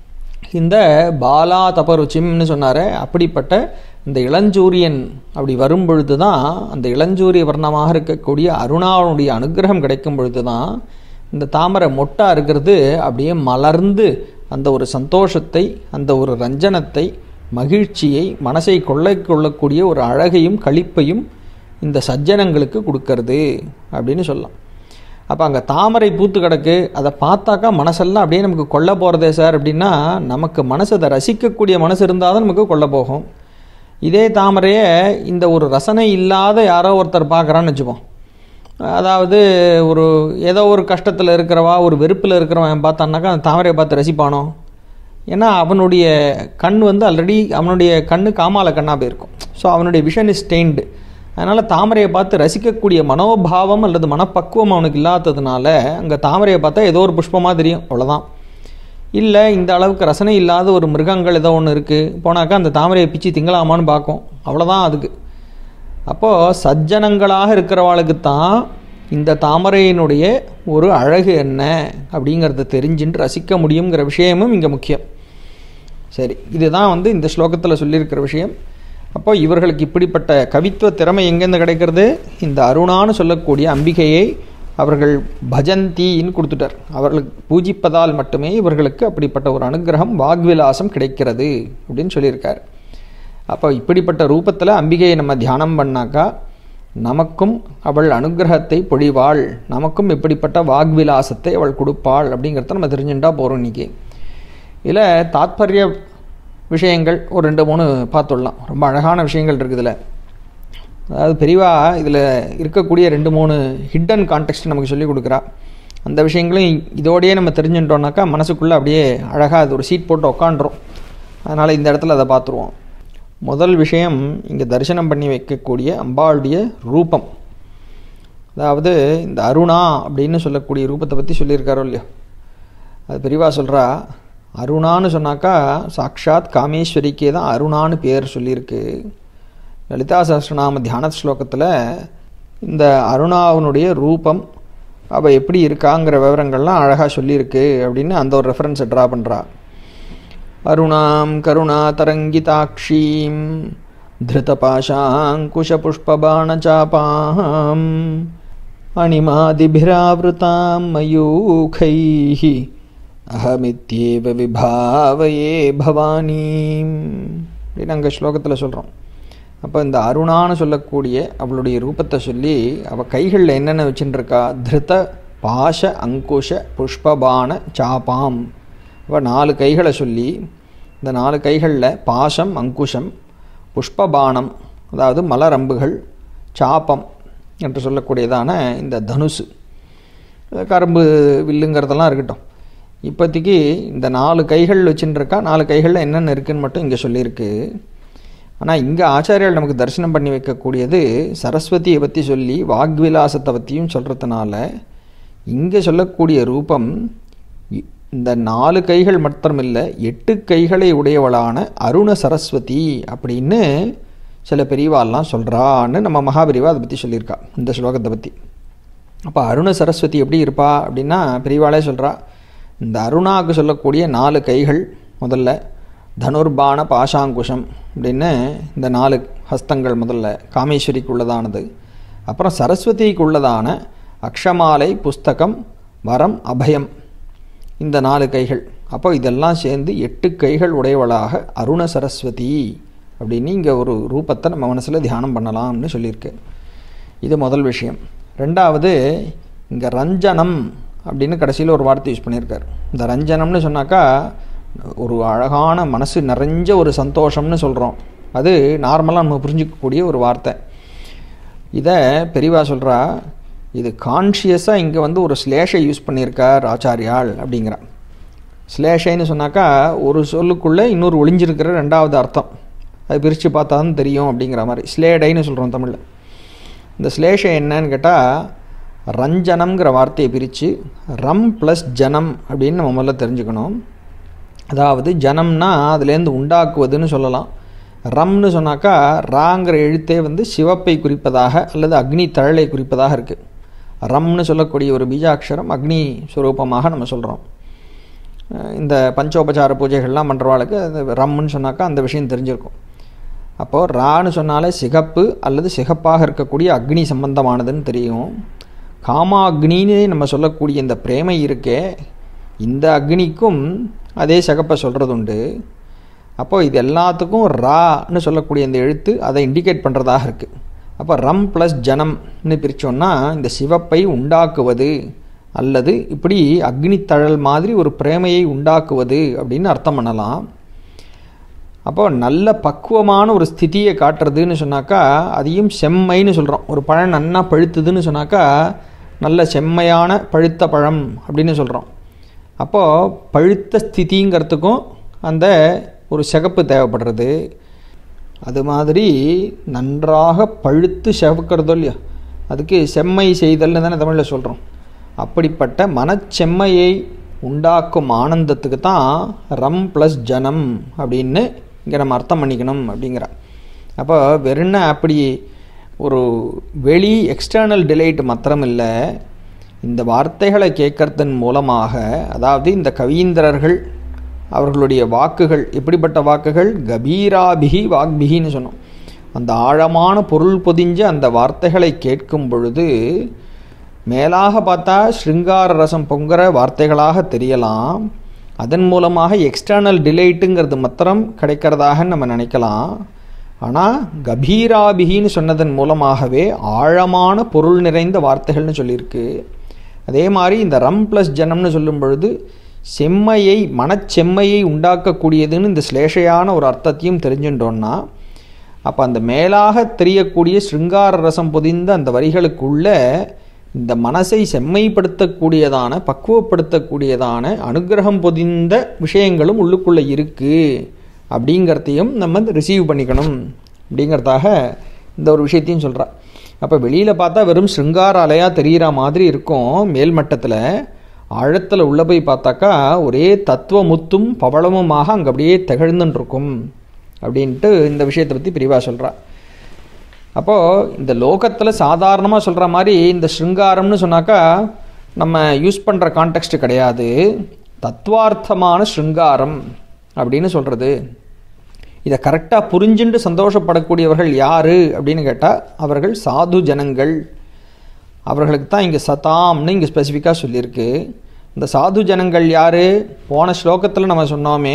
இந்த பாலா தபருச்சிம்னு சொன்னார் அப்படிப்பட்ட இந்த இளஞ்சூரியன் அப்படி வரும் பொழுது தான் அந்த இளஞ்சூரிய வர்ணமாக இருக்கக்கூடிய அருணாவுடைய அனுகிரகம் கிடைக்கும் பொழுது தான் இந்த தாமரை மொட்டாக இருக்கிறது அப்படியே மலர்ந்து அந்த ஒரு சந்தோஷத்தை அந்த ஒரு ரஞ்சனத்தை மகிழ்ச்சியை மனசை கொள்ளை கொள்ளக்கூடிய ஒரு அழகையும் களிப்பையும் இந்த சஜ்ஜனங்களுக்கு கொடுக்கறது அப்படின்னு சொல்லலாம் அப்போ அங்கே தாமரை பூத்து கிடக்கு அதை பார்த்தாக்கா மனசெல்லாம் அப்படியே நமக்கு கொல்ல போகிறதே சார் அப்படின்னா நமக்கு மனசு அதை ரசிக்கக்கூடிய மனசு இருந்தால் தான் நமக்கு கொல்ல போகும் இதே தாமரையை இந்த ஒரு ரசனை இல்லாத யாரோ ஒருத்தர் பார்க்குறான்னு வச்சுப்போம் அதாவது ஒரு ஏதோ ஒரு கஷ்டத்தில் இருக்கிறவா ஒரு வெறுப்பில் இருக்கிறவன் பார்த்தான்னாக்கா அந்த தாமரையை பார்த்து ரசிப்பானோ ஏன்னா அவனுடைய கண் வந்து ஆல்ரெடி அவனுடைய கண்ணு காமால கண்ணாக போயிருக்கும் ஸோ அவனுடைய விஷன் இஸ் ஸ்டெயின்டு அதனால் தாமரையை பார்த்து ரசிக்கக்கூடிய மனோபாவம் அல்லது மனப்பக்குவம் அவனுக்கு இல்லாததுனால அங்கே தாமரையை பார்த்தா ஏதோ ஒரு புஷ்பமாக தெரியும் அவ்வளோதான் இல்லை இந்த அளவுக்கு ரசனை இல்லாத ஒரு மிருகங்கள் ஏதோ ஒன்று இருக்குது போனாக்கா அந்த தாமரையை பிச்சு திங்கலாமான்னு பார்க்கும் அவ்வளோதான் அதுக்கு அப்போது சஜ்ஜனங்களாக இருக்கிறவாளுக்கு தான் இந்த தாமரையினுடைய ஒரு அழகு என்ன அப்படிங்கிறத தெரிஞ்சுட்டு ரசிக்க முடியுங்கிற விஷயமும் இங்கே முக்கியம் சரி இதுதான் வந்து இந்த ஸ்லோகத்தில் சொல்லியிருக்கிற விஷயம் அப்போ இவர்களுக்கு இப்படிப்பட்ட கவித்துவ திறமை எங்கேருந்து கிடைக்கிறது இந்த அருணான்னு சொல்லக்கூடிய அம்பிகையை அவர்கள் பஜந்தின்னு கொடுத்துட்டார் அவர்களுக்கு பூஜிப்பதால் மட்டுமே இவர்களுக்கு அப்படிப்பட்ட ஒரு அனுகிரகம் வாக்விலாசம் கிடைக்கிறது அப்படின்னு சொல்லியிருக்கார் அப்போ இப்படிப்பட்ட ரூபத்தில் அம்பிகையை நம்ம தியானம் பண்ணாக்கா நமக்கும் அவள் அனுகிரகத்தை பொழிவாள் நமக்கும் இப்படிப்பட்ட வாக்விலாசத்தை அவள் கொடுப்பாள் அப்படிங்கிறத நம்ம தெரிஞ்சுட்டா போகிறோம் இன்றைக்கி இதில் தாத்பரிய விஷயங்கள் ஒரு ரெண்டு மூணு பார்த்துடலாம் ரொம்ப அழகான விஷயங்கள் இருக்குதுல அதாவது பெரியவா இதில் இருக்கக்கூடிய ரெண்டு மூணு ஹிட்டன் கான்டெக்ட் நமக்கு சொல்லிக் கொடுக்குறா அந்த விஷயங்களையும் இதோடையே நம்ம தெரிஞ்சுட்டோம்னாக்கா மனசுக்குள்ளே அப்படியே அழகாக அது ஒரு சீட் போட்டு உக்காண்டுரும் அதனால் இந்த இடத்துல அதை பார்த்துருவோம் முதல் விஷயம் இங்கே தரிசனம் பண்ணி வைக்கக்கூடிய அம்பாளுடைய ரூபம் அதாவது இந்த அருணா அப்படின்னு சொல்லக்கூடிய ரூபத்தை பற்றி சொல்லியிருக்காரோ இல்லையோ அது பெரியவா சொல்கிறா அருணான்னு சொன்னாக்கா சாக்ஷாத் காமேஸ்வரிக்கே தான் அருணான்னு பேர் சொல்லியிருக்கு லலிதா சஹஸ்ரநாம தியான ஸ்லோகத்தில் இந்த அருணாவினுடைய ரூபம் அவள் எப்படி இருக்காங்கிற விவரங்கள்லாம் அழகாக சொல்லியிருக்கு அப்படின்னு அந்த ஒரு ரெஃபரன்ஸை ட்ரா பண்ணுறா அருணாம் கருணாதரங்கிதாட்சீம் धृतपाशाङ्कुशपुष्पबाणचापाम् अणिमादिभिरावृतां मयूखैः அகமித்யேவ விபாவையே பவானீம் அப்படின்னு அங்கே ஸ்லோகத்தில் சொல்கிறோம் அப்போ இந்த அருணான்னு சொல்லக்கூடிய அவளுடைய ரூபத்தை சொல்லி அவள் கைகளில் என்னென்ன வச்சுட்டுருக்கா திருத பாஷ அங்குஷ புஷ்பபான சாப்பாம் அவள் நாலு கைகளை சொல்லி இந்த நாலு கைகளில் பாசம் அங்குஷம் புஷ்பபானம் அதாவது மலரம்புகள் சாப்பம் என்று சொல்லக்கூடியதான இந்த தனுசு கரும்பு வில்லுங்கிறதெல்லாம் இருக்கட்டும் இப்போதைக்கு இந்த நாலு கைகள் வச்சுட்டுருக்கா நாலு கைகளில் என்னென்ன இருக்குன்னு மட்டும் இங்கே சொல்லியிருக்கு ஆனால் இங்கே ஆச்சாரியர்கள் நமக்கு தரிசனம் பண்ணி வைக்கக்கூடியது சரஸ்வதியை பற்றி சொல்லி வாக்விலாசத்தை பற்றியும் சொல்கிறதுனால இங்கே சொல்லக்கூடிய ரூபம் இந்த நாலு கைகள் மாத்திரமில்லை எட்டு கைகளை உடையவளான அருண சரஸ்வதி அப்படின்னு சில பெரியவாள்லாம் சொல்கிறான்னு நம்ம மகாபெரிவா அதை பற்றி சொல்லியிருக்கா இந்த ஸ்லோகத்தை பற்றி அப்போ அருண சரஸ்வதி எப்படி இருப்பா அப்படின்னா பெரியவாளே சொல்கிறா இந்த அருணாவுக்கு சொல்லக்கூடிய நாலு கைகள் முதல்ல தனுர்பான பாஷாங்குஷம் அப்படின்னு இந்த நாலு ஹஸ்தங்கள் முதல்ல காமேஸ்வரிக்கு உள்ளதானது அப்புறம் சரஸ்வதிக்கு உள்ளதான அக்ஷமாலை புஸ்தகம் வரம் அபயம் இந்த நாலு கைகள் அப்போ இதெல்லாம் சேர்ந்து எட்டு கைகள் உடையவளாக அருண சரஸ்வதி அப்படின்னு இங்கே ஒரு ரூபத்தை நம்ம மனசில் தியானம் பண்ணலாம்னு சொல்லியிருக்கு இது முதல் விஷயம் ரெண்டாவது இங்கே ரஞ்சனம் அப்படின்னு கடைசியில் ஒரு வார்த்தை யூஸ் பண்ணியிருக்கார் இந்த ரஞ்சனம்னு சொன்னாக்கா ஒரு அழகான மனசு நிறைஞ்ச ஒரு சந்தோஷம்னு சொல்கிறோம் அது நார்மலாக நம்ம புரிஞ்சிக்கக்கூடிய ஒரு வார்த்தை இதை பெரியவா சொல்கிறா இது கான்ஷியஸாக இங்கே வந்து ஒரு ஸ்லேஷை யூஸ் பண்ணியிருக்கார் ஆச்சாரியால் அப்படிங்கிறா ஸ்லேஷைன்னு சொன்னாக்கா ஒரு சொல்லுக்குள்ளே இன்னொரு ஒளிஞ்சிருக்கிற ரெண்டாவது அர்த்தம் அது பிரித்து பார்த்தா தான் தெரியும் அப்படிங்கிற மாதிரி ஸ்லேடைன்னு சொல்கிறோம் தமிழில் இந்த ஸ்லேஷை என்னன்னு கேட்டால் ரஞ்சனம்ங்கிற வார்த்தையை பிரித்து ரம் ப்ளஸ் ஜனம் அப்படின்னு நம்ம முதல்ல தெரிஞ்சுக்கணும் அதாவது ஜனம்னா அதுலேருந்து உண்டாக்குவதுன்னு சொல்லலாம் ரம்னு சொன்னாக்கா ராங்கிற எழுத்தே வந்து சிவப்பை குறிப்பதாக அல்லது அக்னி தழலை குறிப்பதாக இருக்குது ரம்னு சொல்லக்கூடிய ஒரு பீஜாட்சரம் அக்னி சுரூபமாக நம்ம சொல்கிறோம் இந்த பஞ்சோபச்சார பூஜைகள்லாம் பண்ணுறவாளுக்கு அது ரம்முன்னு சொன்னாக்கா அந்த விஷயம் தெரிஞ்சிருக்கும் அப்போது ரான்னு சொன்னாலே சிகப்பு அல்லது சிகப்பாக இருக்கக்கூடிய அக்னி சம்பந்தமானதுன்னு தெரியும் காமாக்னின்னு நம்ம சொல்லக்கூடிய இந்த பிரேமை இருக்கே இந்த அக்னிக்கும் அதே சிகப்பை சொல்கிறது உண்டு அப்போது இது எல்லாத்துக்கும் ரான்னு சொல்லக்கூடிய இந்த எழுத்து அதை இண்டிகேட் பண்ணுறதாக இருக்குது அப்போ ரம் ப்ளஸ் ஜனம்னு பிரித்தோன்னா இந்த சிவப்பை உண்டாக்குவது அல்லது இப்படி அக்னி தழல் மாதிரி ஒரு பிரேமையை உண்டாக்குவது அப்படின்னு அர்த்தம் பண்ணலாம் அப்போ நல்ல பக்குவமான ஒரு ஸ்திதியை காட்டுறதுன்னு சொன்னாக்கா அதையும் செம்மைன்னு சொல்கிறோம் ஒரு பழம் நன்னா பழுத்துதுன்னு சொன்னாக்கா நல்ல செம்மையான பழுத்த பழம் அப்படின்னு சொல்கிறோம் அப்போது பழுத்த ஸ்திதிங்கிறதுக்கும் அந்த ஒரு சிகப்பு தேவைப்படுறது அது மாதிரி நன்றாக பழுத்து சிவக்கிறதோ இல்லையா அதுக்கு செம்மை செய்தல்னு தானே தமிழில் சொல்கிறோம் அப்படிப்பட்ட மனச்செம்மையை உண்டாக்கும் ஆனந்தத்துக்கு தான் ரம் ப்ளஸ் ஜனம் அப்படின்னு இங்கே நம்ம அர்த்தம் பண்ணிக்கணும் அப்படிங்கிற அப்போ வெறும் அப்படி ஒரு வெளி எக்ஸ்டர்னல் டிலைட் மாத்திரம் இல்லை இந்த வார்த்தைகளை கேட்கறதன் மூலமாக அதாவது இந்த கவீந்திரர்கள் அவர்களுடைய வாக்குகள் எப்படிப்பட்ட வாக்குகள் கபீராபிகி வாக்பிகின்னு சொன்னோம் அந்த ஆழமான பொருள் பொதிஞ்ச அந்த வார்த்தைகளை கேட்கும் பொழுது மேலாக பார்த்தா ஸ்ருங்கார ரசம் பொங்குற வார்த்தைகளாக தெரியலாம் அதன் மூலமாக எக்ஸ்டர்னல் டிலைட்டுங்கிறது மாத்திரம் கிடைக்கிறதாக நம்ம நினைக்கலாம் ஆனால் கபீராபிகின்னு சொன்னதன் மூலமாகவே ஆழமான பொருள் நிறைந்த வார்த்தைகள்னு சொல்லியிருக்கு அதே மாதிரி இந்த ரம் ப்ளஸ் ஜனம்னு சொல்லும் பொழுது செம்மையை மனச்செம்மையை உண்டாக்கக்கூடியதுன்னு இந்த ஸ்லேஷையான ஒரு அர்த்தத்தையும் தெரிஞ்சுட்டோன்னா அப்போ அந்த மேலாக தெரியக்கூடிய ஸ்ருங்கார ரசம் பொதிந்த அந்த வரிகளுக்குள்ள இந்த மனசை செம்மைப்படுத்தக்கூடியதான பக்குவப்படுத்தக்கூடியதான அனுகிரகம் பொதிந்த விஷயங்களும் உள்ளுக்குள்ளே இருக்குது அப்படிங்கிறதையும் நம்ம ரிசீவ் பண்ணிக்கணும் அப்படிங்கிறதாக இந்த ஒரு விஷயத்தையும் சொல்கிறா அப்போ வெளியில் பார்த்தா வெறும் ஸ்ருங்கார அலையாக தெரிகிற மாதிரி இருக்கும் மேல்மட்டத்தில் ஆழத்தில் உள்ளே போய் பார்த்தாக்கா ஒரே தத்துவமுத்தும் பவளமுமாக அங்கே அப்படியே திகழ்ந்துன்னு இருக்கும் அப்படின்ட்டு இந்த விஷயத்தை பற்றி பிரிவா சொல்கிறா அப்போது இந்த லோகத்தில் சாதாரணமாக சொல்கிற மாதிரி இந்த ஸ்ருங்காரம்னு சொன்னாக்கா நம்ம யூஸ் பண்ணுற கான்டெக்ஸ்ட் கிடையாது தத்துவார்த்தமான ஸ்ருங்காரம் அப்படின்னு சொல்கிறது இதை கரெக்டாக புரிஞ்சுண்டு சந்தோஷப்படக்கூடியவர்கள் யார் அப்படின்னு கேட்டால் அவர்கள் சாது ஜனங்கள் அவர்களுக்கு தான் இங்கே சதாம்னு இங்கே ஸ்பெசிஃபிக்காக சொல்லியிருக்கு இந்த சாது ஜனங்கள் யார் போன ஸ்லோகத்தில் நம்ம சொன்னோமே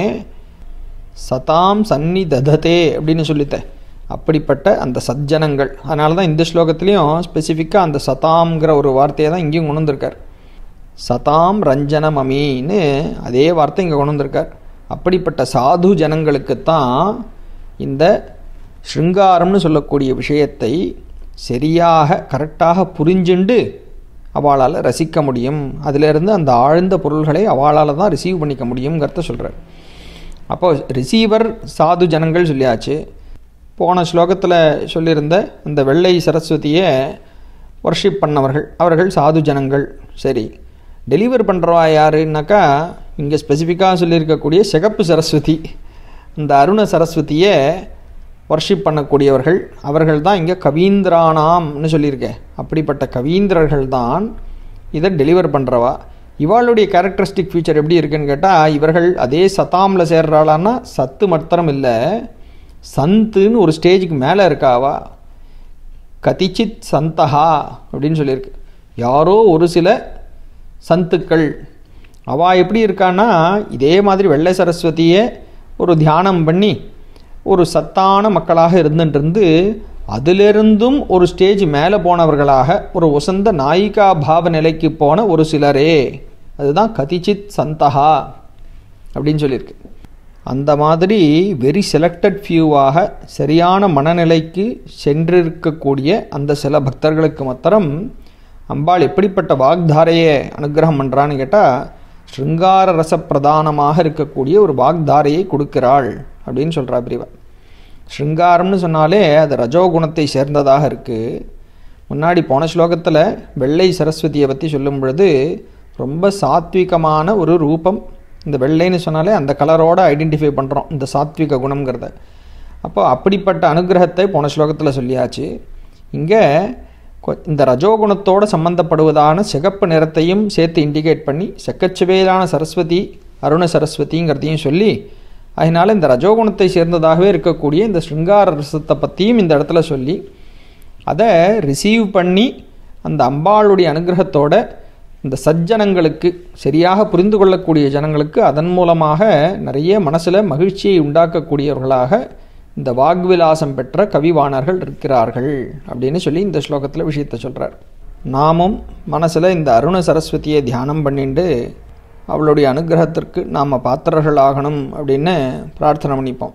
சதாம் சன்னி தததே அப்படின்னு சொல்லித்தேன் அப்படிப்பட்ட அந்த சஜ்ஜனங்கள் அதனால தான் இந்த ஸ்லோகத்துலேயும் ஸ்பெசிஃபிக்காக அந்த சதாம்ங்கிற ஒரு வார்த்தையை தான் இங்கேயும் கொண்டு வந்திருக்கார் சதாம் ரஞ்சனம் அமீன்னு அதே வார்த்தை இங்கே கொண்டு வந்திருக்கார் அப்படிப்பட்ட சாது ஜனங்களுக்குத்தான் இந்த ஸ்ருங்காரம்னு சொல்லக்கூடிய விஷயத்தை சரியாக கரெக்டாக புரிஞ்சுண்டு அவளால் ரசிக்க முடியும் அதிலிருந்து அந்த ஆழ்ந்த பொருள்களை அவளால் தான் ரிசீவ் பண்ணிக்க முடியுங்கிறத சொல்கிறார் அப்போ ரிசீவர் சாது ஜனங்கள் சொல்லியாச்சு போன ஸ்லோகத்தில் சொல்லியிருந்த அந்த வெள்ளை சரஸ்வதியை ஒர்ஷிப் பண்ணவர்கள் அவர்கள் சாது ஜனங்கள் சரி டெலிவர் பண்ணுறவா யாருன்னாக்கா இங்கே ஸ்பெசிஃபிக்காக சொல்லியிருக்கக்கூடிய சிகப்பு சரஸ்வதி இந்த அருண சரஸ்வதியை வர்ஷிப் பண்ணக்கூடியவர்கள் அவர்கள் தான் இங்கே கவீந்திரானாம்னு சொல்லியிருக்கேன் அப்படிப்பட்ட கவீந்திரர்கள் தான் இதை டெலிவர் பண்ணுறவா இவாளுடைய கேரக்டரிஸ்டிக் ஃபீச்சர் எப்படி இருக்குன்னு கேட்டால் இவர்கள் அதே சதாமில் சேர்றாளான்னா சத்து மாத்திரம் இல்லை சந்துன்னு ஒரு ஸ்டேஜுக்கு மேலே இருக்காவா கதிச்சித் சந்தஹா அப்படின்னு சொல்லியிருக்கு யாரோ ஒரு சில சந்துக்கள் அவா எப்படி இருக்கான்னா இதே மாதிரி வெள்ளை சரஸ்வதியை ஒரு தியானம் பண்ணி ஒரு சத்தான மக்களாக இருந்துட்டு இருந்து அதிலிருந்தும் ஒரு ஸ்டேஜ் மேலே போனவர்களாக ஒரு உசந்த நாயிகா பாவ நிலைக்கு போன ஒரு சிலரே அதுதான் கதிச்சித் சந்தஹா அப்படின்னு சொல்லியிருக்கு அந்த மாதிரி வெரி செலக்டட் ஃபியூவாக சரியான மனநிலைக்கு சென்றிருக்கக்கூடிய அந்த சில பக்தர்களுக்கு மாத்திரம் அம்பாள் எப்படிப்பட்ட வாக்தாரையை அனுகிரகம் பண்ணுறான்னு கேட்டால் ஸ்ருங்கார ரச பிரதானமாக இருக்கக்கூடிய ஒரு வாக்தாரையை கொடுக்கிறாள் அப்படின்னு சொல்கிறா பிரிவா ஸ்ருங்காரம்னு சொன்னாலே அது ரஜோகுணத்தை சேர்ந்ததாக இருக்குது முன்னாடி போன ஸ்லோகத்தில் வெள்ளை சரஸ்வதியை பற்றி சொல்லும் பொழுது ரொம்ப சாத்விகமான ஒரு ரூபம் இந்த வெள்ளைன்னு சொன்னாலே அந்த கலரோடு ஐடென்டிஃபை பண்ணுறோம் இந்த சாத்விக குணங்கிறத அப்போ அப்படிப்பட்ட அனுகிரகத்தை போன ஸ்லோகத்தில் சொல்லியாச்சு இங்கே கொ- இந்த ரஜோகுணத்தோடு சம்பந்தப்படுவதான சிகப்பு நிறத்தையும் சேர்த்து இண்டிகேட் பண்ணி செக்கச்சுவேலான சரஸ்வதி அருண சரஸ்வதிங்கிறதையும் சொல்லி அதனால் இந்த ரஜோகுணத்தை சேர்ந்ததாகவே இருக்கக்கூடிய இந்த ஸ்ருங்கார ரசத்தை பற்றியும் இந்த இடத்துல சொல்லி அதை ரிசீவ் பண்ணி அந்த அம்பாளுடைய அனுகிரகத்தோட இந்த சஜ்ஜனங்களுக்கு சரியாக புரிந்து கொள்ளக்கூடிய ஜனங்களுக்கு அதன் மூலமாக நிறைய மனசில் மகிழ்ச்சியை உண்டாக்கக்கூடியவர்களாக இந்த வாக்விலாசம் பெற்ற கவிவாணர்கள் இருக்கிறார்கள் அப்படின்னு சொல்லி இந்த ஸ்லோகத்தில் விஷயத்தை சொல்கிறார் நாமும் மனசில் இந்த அருண சரஸ்வதியை தியானம் பண்ணிட்டு அவளுடைய அனுகிரகத்திற்கு நாம் பாத்திரர்களாகணும் அப்படின்னு பிரார்த்தனை பண்ணிப்போம்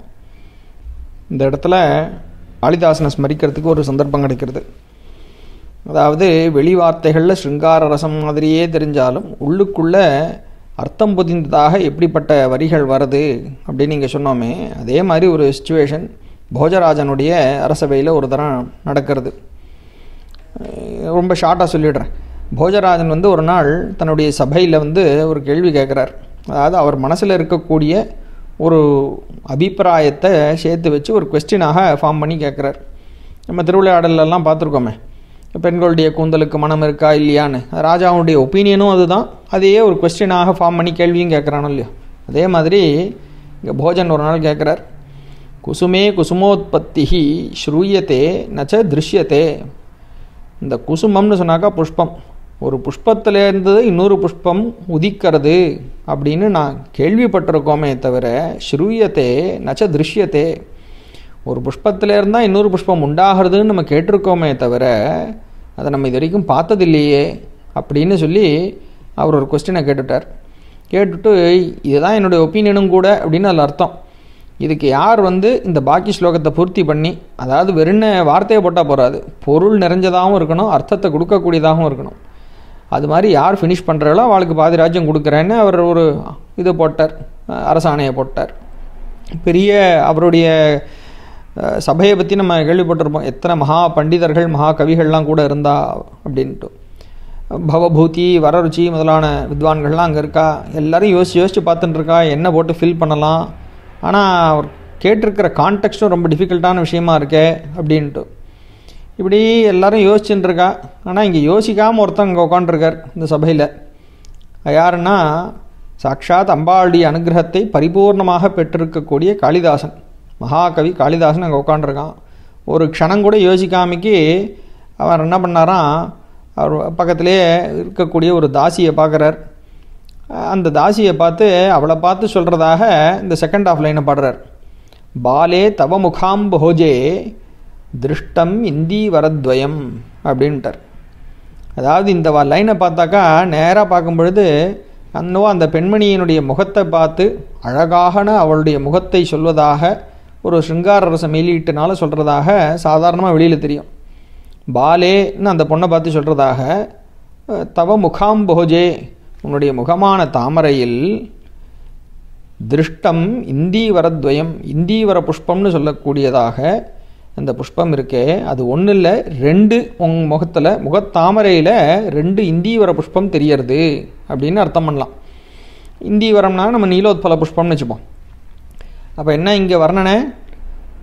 இந்த இடத்துல காளிதாசனை ஸ்மரிக்கிறதுக்கு ஒரு சந்தர்ப்பம் கிடைக்கிறது அதாவது வெளி வார்த்தைகளில் ஸ்ருங்கார ரசம் மாதிரியே தெரிஞ்சாலும் உள்ளுக்குள்ளே அர்த்தம் புதிந்ததாக எப்படிப்பட்ட வரிகள் வருது அப்படின்னு நீங்கள் சொன்னோமே அதே மாதிரி ஒரு சுச்சுவேஷன் போஜராஜனுடைய அரசவையில் ஒரு தரம் நடக்கிறது அஹ் ரொம்ப ஷார்ட்டாக சொல்லிடுறேன் போஜராஜன் வந்து ஒரு நாள் தன்னுடைய சபையில் வந்து ஒரு கேள்வி கேட்குறார் அதாவது அவர் மனசில் இருக்கக்கூடிய ஒரு அபிப்பிராயத்தை சேர்த்து வச்சு ஒரு கொஸ்டினாக ஃபார்ம் பண்ணி கேட்குறார் நம்ம திருவிளையாடலெல்லாம் பார்த்துருக்கோமே பெண்களுடைய கூந்தலுக்கு மனம் இருக்கா இல்லையான்னு ராஜாவுடைய ஒப்பீனியனும் அதுதான் அதையே ஒரு கொஸ்டினாக ஃபார்ம் பண்ணி கேள்வியும் கேட்குறானோ இல்லையோ அதே மாதிரி இங்கே போஜன் ஒரு நாள் கேட்குறார் குசுமே குசுமோத்பத்தி ஸ்ரூயத்தே நச்ச திருஷ்யத்தே இந்த குசுமம்னு சொன்னாக்கா புஷ்பம் ஒரு புஷ்பத்திலேருந்து இன்னொரு புஷ்பம் உதிக்கிறது அப்படின்னு நான் கேள்விப்பட்டிருக்கோமே தவிர ஸ்ரூயத்தே நச்ச திருஷ்யத்தே ஒரு புஷ்பத்தில் இருந்தால் இன்னொரு புஷ்பம் உண்டாகிறதுன்னு நம்ம கேட்டிருக்கோமே தவிர அதை நம்ம இது வரைக்கும் பார்த்ததில்லையே அப்படின்னு சொல்லி அவர் ஒரு கொஸ்டினை கேட்டுட்டார் கேட்டுட்டு இதுதான் என்னுடைய ஒப்பீனியனும் கூட அப்படின்னு அதில் அர்த்தம் இதுக்கு யார் வந்து இந்த பாக்கி ஸ்லோகத்தை பூர்த்தி பண்ணி அதாவது வெறும் வார்த்தையை போட்டால் போகாது பொருள் நிறைஞ்சதாகவும் இருக்கணும் அர்த்தத்தை கொடுக்கக்கூடியதாகவும் இருக்கணும் அது மாதிரி யார் ஃபினிஷ் பண்ணுறாங்களோ அவளுக்கு பாதி ராஜ்யம் கொடுக்குறேன்னு அவர் ஒரு இது போட்டார் அஹ் அரசாணையை போட்டார் பெரிய அவருடைய அஹ், சபையை பற்றி நம்ம கேள்விப்பட்டிருப்போம் எத்தனை மகா பண்டிதர்கள் மகா கவிகள்லாம் கூட இருந்தா அப்படின்ட்டு பவபூதி வரருச்சி முதலான வித்வான்கள்லாம் அங்கே இருக்கா எல்லாரும் யோசிச்சு யோசிச்சு பார்த்துட்டு இருக்கா என்ன போட்டு ஃபில் பண்ணலாம் ஆனால் அவர் கேட்டிருக்கிற கான்டெக்ஸ்ட்டும் ரொம்ப டிஃபிகல்ட்டான விஷயமா இருக்கே அப்படின்ட்டு இப்படி எல்லாரும் யோசிச்சுட்டு இருக்கா ஆனால் இங்கே யோசிக்காமல் ஒருத்தன் இங்கே உட்காந்துருக்கார் இந்த சபையில் யாருன்னா சாக்ஷாத் அம்பாளுடைய அனுகிரகத்தை பரிபூர்ணமாக பெற்றிருக்கக்கூடிய காளிதாசன் மகாகவி காளிதாசன் அங்கே உட்காந்துருக்கான் ஒரு க்ஷணம் கூட யோசிக்காமைக்கு அவர் என்ன பண்ணாராம் அவர் பக்கத்திலேயே இருக்கக்கூடிய ஒரு தாசியை பார்க்குறார் அந்த தாசியை பார்த்து அவளை பார்த்து சொல்கிறதாக இந்த செகண்ட் ஆஃப் லைனை பாடுறார் பாலே தவ முகாம்போஜே திருஷ்டம் இந்தி வரத்வயம் அப்படின்ட்டார் அதாவது இந்த வ- லைனை பார்த்தாக்கா நேராக பார்க்கும் பொழுது அன்னவோ அந்த பெண்மணியினுடைய முகத்தை பார்த்து அழகாகன அவளுடைய முகத்தை சொல்வதாக ஒரு சிருங்கார ரசம் வெளியீட்டுனால சொல்கிறதாக சாதாரணமாக வெளியில் தெரியும் பாலேன்னு அந்த பொண்ணை பார்த்து சொல்கிறதாக அஹ், தவ முகாம்போஜே உன்னுடைய முகமான தாமரையில் திருஷ்டம் இந்தீவரத்வயம் இந்தீவர புஷ்பம்னு சொல்லக்கூடியதாக அந்த புஷ்பம் இருக்கே அது ஒன்றும் இல்லை ரெண்டு உங் முகத்தில் முகத்தாமரையில் ரெண்டு இந்தீவர புஷ்பம் தெரியறது அப்படின்னு அர்த்தம் பண்ணலாம் இந்தீவரம்னா நம்ம நீலோத்பல புஷ்பம்னு வச்சுப்போம் அப்போ என்ன இங்கே வர்ணனை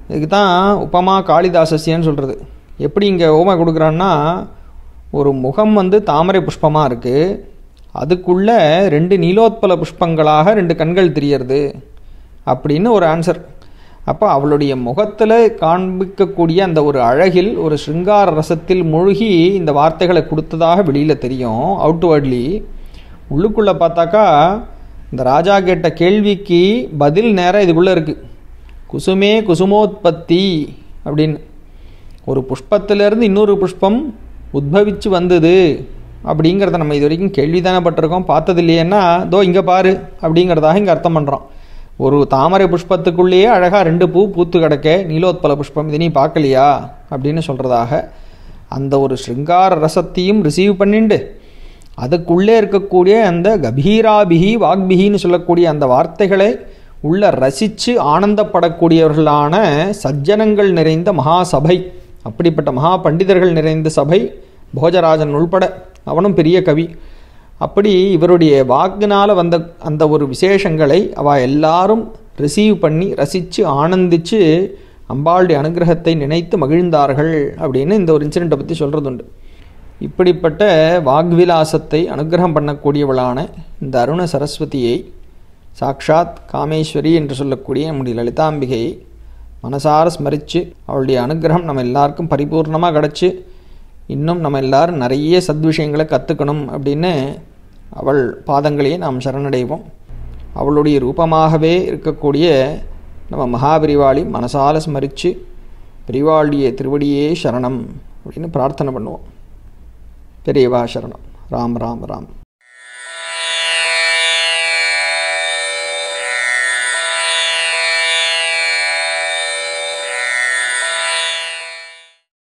இதுக்கு தான் உபமா காளிதாசஸ்யன்னு சொல்கிறது எப்படி இங்கே ஓமை கொடுக்குறான்னா ஒரு முகம் வந்து தாமரை புஷ்பமாக இருக்குது அதுக்குள்ளே ரெண்டு நீலோத்பல புஷ்பங்களாக ரெண்டு கண்கள் தெரியறது அப்படின்னு ஒரு ஆன்சர் அப்போ அவளுடைய முகத்தில் காண்பிக்கக்கூடிய அந்த ஒரு அழகில் ஒரு சிருங்கார ரசத்தில் மூழ்கி இந்த வார்த்தைகளை கொடுத்ததாக வெளியில் தெரியும் அவுட்வேர்ட்லி உள்ளுக்குள்ளே பார்த்தாக்கா இந்த ராஜா கேட்ட கேள்விக்கு பதில் நேரம் இதுக்குள்ளே இருக்குது குசுமே குசுமோத்பத்தி அப்படின்னு ஒரு புஷ்பத்திலேருந்து இன்னொரு புஷ்பம் உத்பவிச்சு வந்தது அப்படிங்கிறத நம்ம இது வரைக்கும் கேள்வி தானே பட்டிருக்கோம் பார்த்தது இல்லையேன்னா தோ இங்கே பாரு அப்படிங்கிறதாக இங்கே அர்த்தம் பண்ணுறோம் ஒரு தாமரை புஷ்பத்துக்குள்ளேயே அழகாக ரெண்டு பூ பூத்து கிடக்க நீலோத்பல புஷ்பம் இது நீ பார்க்கலையா அப்படின்னு சொல்கிறதாக அந்த ஒரு ஸ்ருங்கார ரசத்தையும் ரிசீவ் பண்ணிண்டு அதுக்குள்ளே இருக்கக்கூடிய அந்த கபீராபிகி வாக்பிகின்னு சொல்லக்கூடிய அந்த வார்த்தைகளை உள்ள ரசித்து ஆனந்தப்படக்கூடியவர்களான சஜ்ஜனங்கள் நிறைந்த மகா சபை அப்படிப்பட்ட மகா பண்டிதர்கள் நிறைந்த சபை போஜராஜன் உள்பட அவனும் பெரிய கவி அப்படி இவருடைய வாக்குனால் வந்த அந்த ஒரு விசேஷங்களை அவ எல்லாரும் ரிசீவ் பண்ணி ரசித்து ஆனந்தித்து அம்பாளுடைய அனுகிரகத்தை நினைத்து மகிழ்ந்தார்கள் அப்படின்னு இந்த ஒரு இன்சிடெண்ட்டை பற்றி சொல்கிறது உண்டு இப்படிப்பட்ட வாக்விலாசத்தை அனுகிரகம் பண்ணக்கூடியவளான இந்த அருண சரஸ்வதியை சாக்ஷாத் காமேஸ்வரி என்று சொல்லக்கூடிய நம்முடைய லலிதாம்பிகையை மனசார ஸ்மரித்து அவளுடைய அனுகிரகம் நம்ம எல்லாருக்கும் பரிபூர்ணமாக கிடச்சி இன்னும் நம்ம எல்லாரும் நிறைய சத்விஷயங்களை கற்றுக்கணும் அப்படின்னு அவள் பாதங்களையே நாம் சரணடைவோம் அவளுடைய ரூபமாகவே இருக்கக்கூடிய நம்ம மகாபிரிவாளி மனசால ஸ்மரித்து பிரிவாளுடைய திருவடியே சரணம் அப்படின்னு பிரார்த்தனை பண்ணுவோம் பெரியவா சரணம் ராம் ராம் ராம்